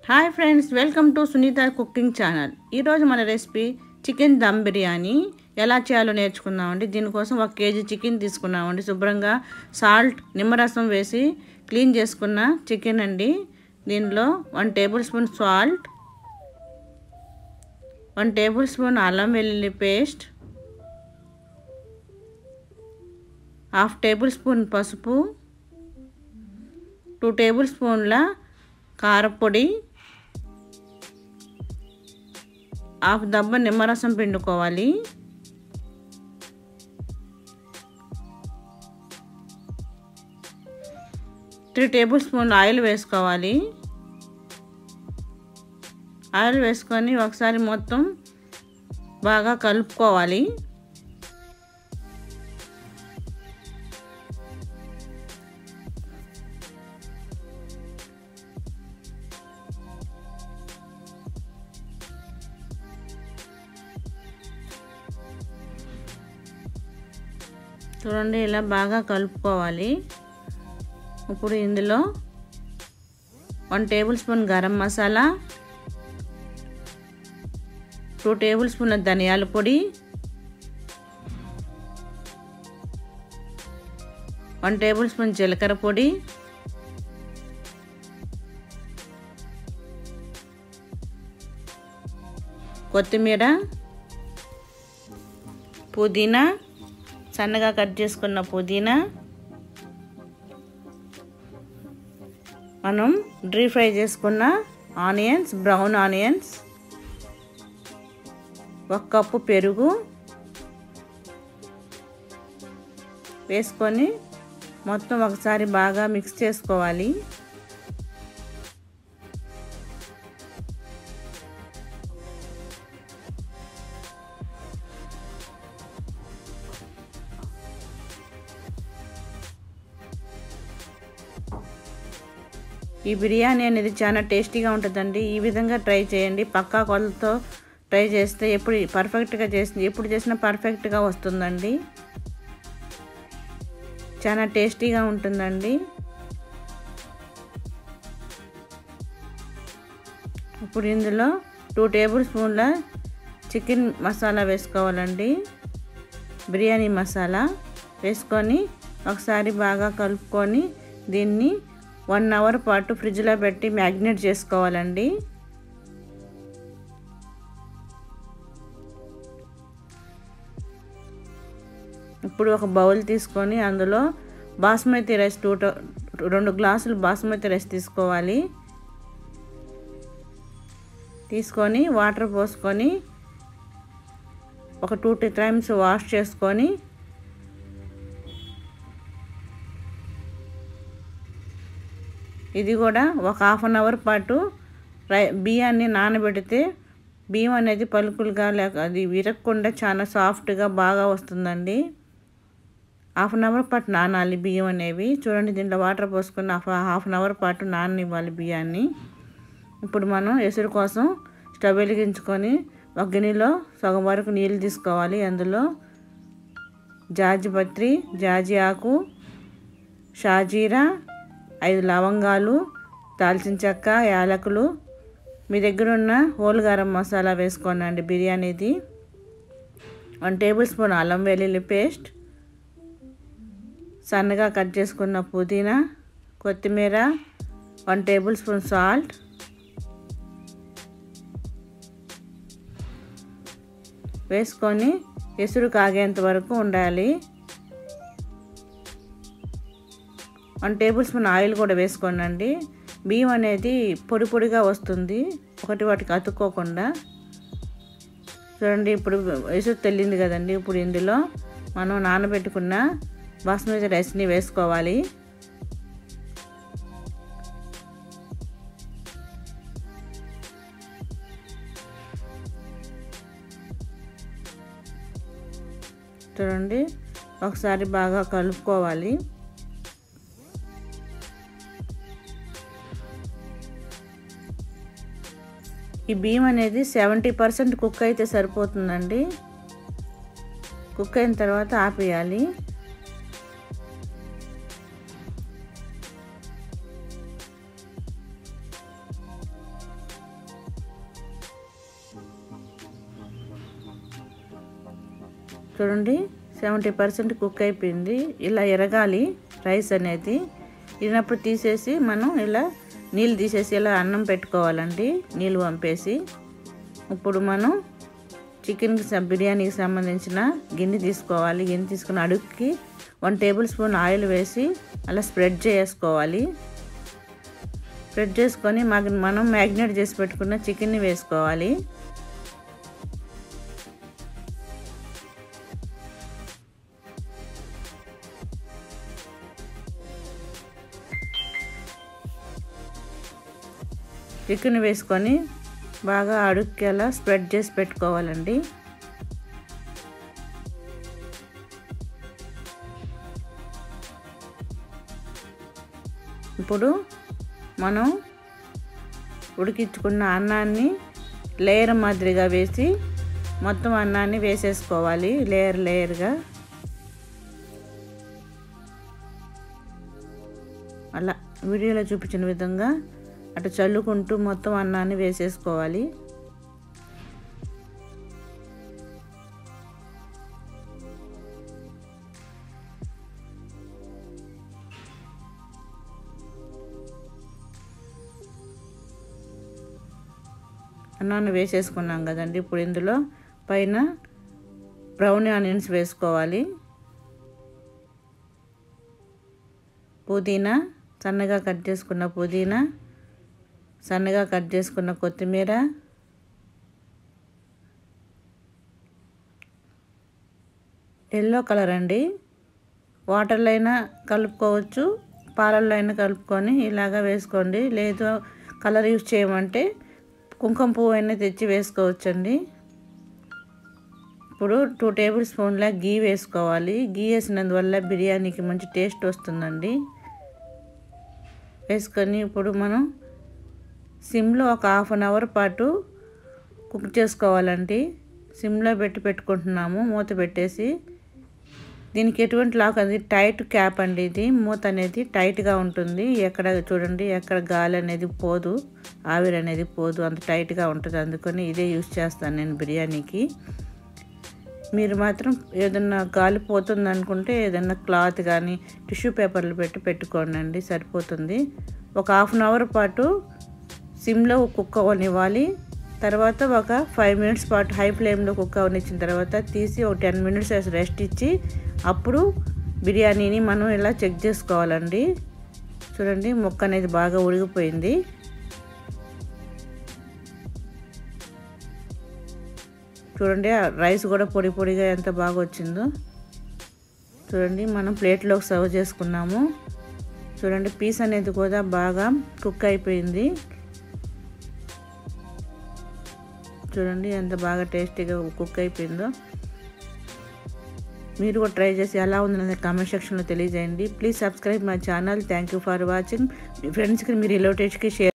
hi friends welcome to Sunitha cooking channel ఈరోజు మన recipe chicken dum biryani ఎలా చేయాలో నేర్చుకుందామండి దీనికోసం ఒక కేజీ చికెన్ తీసుకున్నామండి శుభ్రంగా సాల్ట్ నిమ్మరసం వేసి క్లీన్ చేసుకున్న చికెన్ అండి దీనిలో one tablespoon salt one tablespoon అల్లం వెల్లుల్లి పేస్ట్ హాఫ్ టేబుల్ స్పూన్ పసుపు టూ టేబుల్ స్పూన్ల కారపొడి హాఫ్ దబ్బ నిమ్మరసం పిండుకోవాలి త్రీ టేబుల్ స్పూన్లు ఆయిల్ వేసుకోవాలి ఆయిల్ వేసుకొని ఒకసారి మొత్తం బాగా కలుపుకోవాలి చూడండి ఇలా బాగా కలుపుకోవాలి ఇప్పుడు ఇందులో one tablespoon garam masala two టేబుల్ స్పూన్ల ధనియాల పొడి వన్ టేబుల్ స్పూన్ జీలకర్ర పొడి కొత్తిమీర పుదీనా సన్నగా కట్ చేసుకున్న పుదీనా మనం డ్రీ ఫ్రై చేసుకున్న ఆనియన్స్ బ్రౌన్ ఆనియన్స్ ఒక కప్పు పెరుగు వేసుకొని మొత్తం ఒకసారి బాగా మిక్స్ చేసుకోవాలి ఈ బిర్యానీ అనేది చాలా టేస్టీగా ఉంటుందండి ఈ విధంగా ట్రై చేయండి పక్కా కొలతో ట్రై చేస్తే ఎప్పుడు పర్ఫెక్ట్గా చేసి ఎప్పుడు చేసినా పర్ఫెక్ట్గా వస్తుందండి చాలా టేస్టీగా ఉంటుందండి ఇప్పుడు ఇందులో టూ టేబుల్ స్పూన్ల చికెన్ మసాలా వేసుకోవాలండి బిర్యానీ మసాలా వేసుకొని ఒకసారి బాగా కలుపుకొని దీన్ని వన్ అవర్ పాటు ఫ్రిడ్జ్లో పెట్టి మ్యాగ్నేట్ చేసుకోవాలండి ఇప్పుడు ఒక బౌల్ తీసుకొని అందులో బాస్మతి రైస్ టూ రెండు గ్లాసులు బాస్మతి రైస్ తీసుకోవాలి తీసుకొని వాటర్ పోసుకొని ఒక టూ టీ టైమ్స్ వాష్ చేసుకొని ఇది కూడా ఒక హాఫ్ అన్ అవర్ పాటు రై బియ్యాన్ని నానబెడితే బియ్యం అనేది పలుకులుగా లేక అది విరగకుండా చాలా సాఫ్ట్గా బాగా వస్తుందండి హాఫ్ అన్ అవర్ పాటు నానాలి బియ్యం అనేవి చూడండి దీంట్లో వాటర్ పోసుకొని హాఫ్ హాఫ్ అన్ అవర్ పాటు నాననివ్వాలి బియ్యాన్ని ఇప్పుడు మనం ఎసురు కోసం స్టవ్ వెలిగించుకొని ఒక గిన్నెలో సగం వరకు నీళ్ళు తీసుకోవాలి అందులో జాజిపత్రి జాజి ఆకు షాజీరా ఐదు లవంగాలు దాల్చిన చెక్క యాలకులు మీ దగ్గర ఉన్న హోల్ గరం మసాలా వేసుకోండి బిర్యానీది వన్ టేబుల్ స్పూన్ అల్లం వెల్లుల్లి పేస్ట్ సన్నగా కట్ చేసుకున్న పుదీనా కొత్తిమీర వన్ టేబుల్ స్పూన్ సాల్ట్ వేసుకొని ఎసురు కాగేంత వరకు ఉండాలి వన్ టేబుల్ స్పూన్ ఆయిల్ కూడా వేసుకోనండి బియ్యం అనేది పొడి పొడిగా వస్తుంది ఒకటి వాటికి అతుక్కోకుండా చూడండి ఇప్పుడు ఎసురు తెల్లింది కదండి ఇప్పుడు ఇందులో మనం నానబెట్టుకున్న బాస్మతి రైస్ని వేసుకోవాలి చూడండి ఒకసారి బాగా కలుపుకోవాలి ఈ బియ్యం అనేది సెవెంటీ పర్సెంట్ కుక్ అయితే సరిపోతుందండి కుక్ అయిన తర్వాత ఆపేయాలి చూడండి సెవెంటీ పర్సెంట్ కుక్ అయిపోయింది ఇలా ఎరగాలి రైస్ అనేది ఇరినప్పుడు తీసేసి మనం ఇలా నీళ్ళు తీసేసి ఇలా అన్నం పెట్టుకోవాలండి నీళ్ళు పంపేసి ఇప్పుడు మనం చికెన్కి బిర్యానీకి సంబంధించిన గిన్నె తీసుకోవాలి గిన్నె తీసుకుని అడుగుకి వన్ టేబుల్ స్పూన్ ఆయిల్ వేసి అలా స్ప్రెడ్ చేసుకోవాలి స్ప్రెడ్ చేసుకొని మనం మ్యాగ్నేట్ చేసి పెట్టుకున్న చికెన్ని వేసుకోవాలి చికెన్ వేసుకొని బాగా అడుక్కేలా స్ప్రెడ్ చేసి పెట్టుకోవాలండి ఇప్పుడు మనం ఉడికించుకున్న అన్నాన్ని లేయర్ మాదిరిగా వేసి మొత్తం అన్నాన్ని వేసేసుకోవాలి లేయర్ లేయర్గా అలా వీడియోలో చూపించిన విధంగా అటు చల్లుకుంటూ మొత్తం అన్నాన్ని వేసేసుకోవాలి అన్నాన్ని వేసేసుకున్నాం కదండి ఇప్పుడు ఇందులో పైన బ్రౌన్ ఆనియన్స్ వేసుకోవాలి పుదీనా సన్నగా కట్ చేసుకున్న పుదీనా సన్నగా కట్ చేసుకున్న కొత్తిమీర ఎల్లో కలర్ అండి వాటర్లో అయినా కలుపుకోవచ్చు పాలల్లో అయినా కలుపుకొని ఇలాగా వేసుకోండి లేదు కలర్ యూజ్ చేయమంటే కుంకుమ పువ్వు అయినా తెచ్చి వేసుకోవచ్చండి ఇప్పుడు టూ టేబుల్ స్పూన్ల గీ వేసుకోవాలి గీ వేసినందువల్ల బిర్యానీకి మంచి టేస్ట్ వస్తుందండి వేసుకొని ఇప్పుడు మనం సిమ్లో ఒక హాఫ్ అన్ అవర్ పాటు కుక్ చేసుకోవాలండి సిమ్లో పెట్టి పెట్టుకుంటున్నాము మూత పెట్టేసి దీనికి ఎటువంటి లాక్ అది టైట్ క్యాప్ అండి ఇది మూత అనేది టైట్గా ఉంటుంది ఎక్కడ చూడండి ఎక్కడ గాలి అనేది పోదు ఆవిరి అనేది పోదు అంత టైట్గా ఉంటుంది అందుకని ఇదే యూస్ చేస్తాను నేను బిర్యానీకి మీరు మాత్రం ఏదన్నా గాలి పోతుంది అనుకుంటే ఏదన్నా క్లాత్ కానీ టిష్యూ పేపర్లు పెట్టి పెట్టుకోండి అండి సరిపోతుంది ఒక హాఫ్ అన్ అవర్ పాటు సిమ్లో కుక్ అవ్వనివ్వాలి తర్వాత ఒక ఫైవ్ మినిట్స్ పాటు హై ఫ్లేమ్లో కుక్ అవనిచ్చిన తర్వాత తీసి ఒక టెన్ మినిట్స్ రెస్ట్ ఇచ్చి అప్పుడు బిర్యానీని మనం ఇలా చెక్ చేసుకోవాలండి చూడండి ముక్క అనేది బాగా ఉడిగిపోయింది చూడండి రైస్ కూడా పొడి పొడిగా ఎంత బాగా వచ్చిందో చూడండి మనం ప్లేట్లోకి సర్వ్ చేసుకున్నాము చూడండి పీస్ అనేది కూడా బాగా కుక్ అయిపోయింది చూడండి ఎంత బాగా టేస్టీగా కుక్ అయిపోయిందో మీరు కూడా ట్రై చేసి ఎలా ఉందనేది కామెంట్ సెక్షన్లో తెలియజేయండి please subscribe my channel thank you for watching మీ ఫ్రెండ్స్కి మీ రిలేటివ్స్కి షేర్